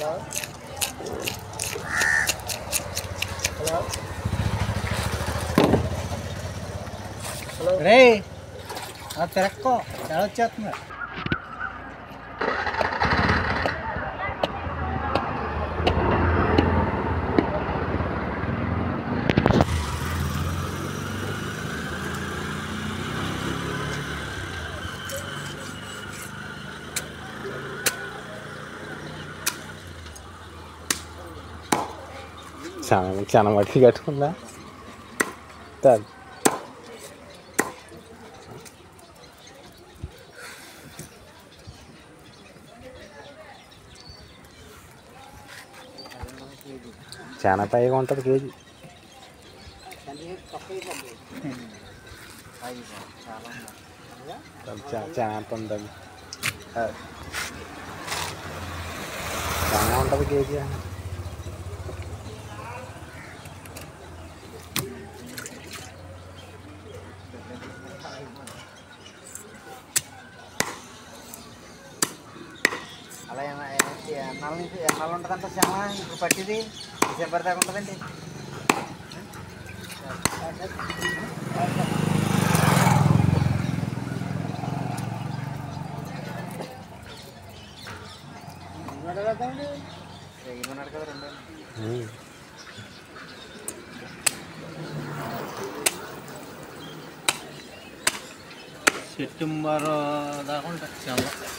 రే ఆ తిరక్కో ఎలా వచ్చేస్తుంది చాలా చాలా మట్టి కట్టుకుందా చాలు చాలా పైగా ఉంటుంది కేజీ చా- చాలా ఉంటుంది అది. చాలా ఉంటుంది కేజీ అలా ఏమ- ఏ- ఎన్నాళ్ళ నుంచి ఎన్నాళ్ళు ఉంటుందంట శ్రమ ఇప్పుడు పట్టిది డిసెంబర్ దాకా ఉంటుందండి వేయమన్నాడు కదా రెండు ఉమ్. సెప్టెంబర్ దాకా ఉంటుంది శ్రమ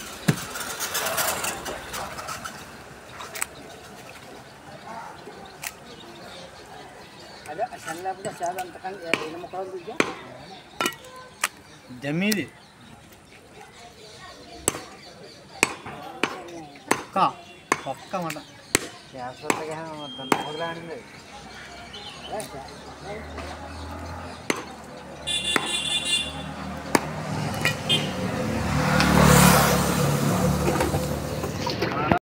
జమీది ఒక్క ఒక్క మాట చేస్తుండగా మొదలాడింది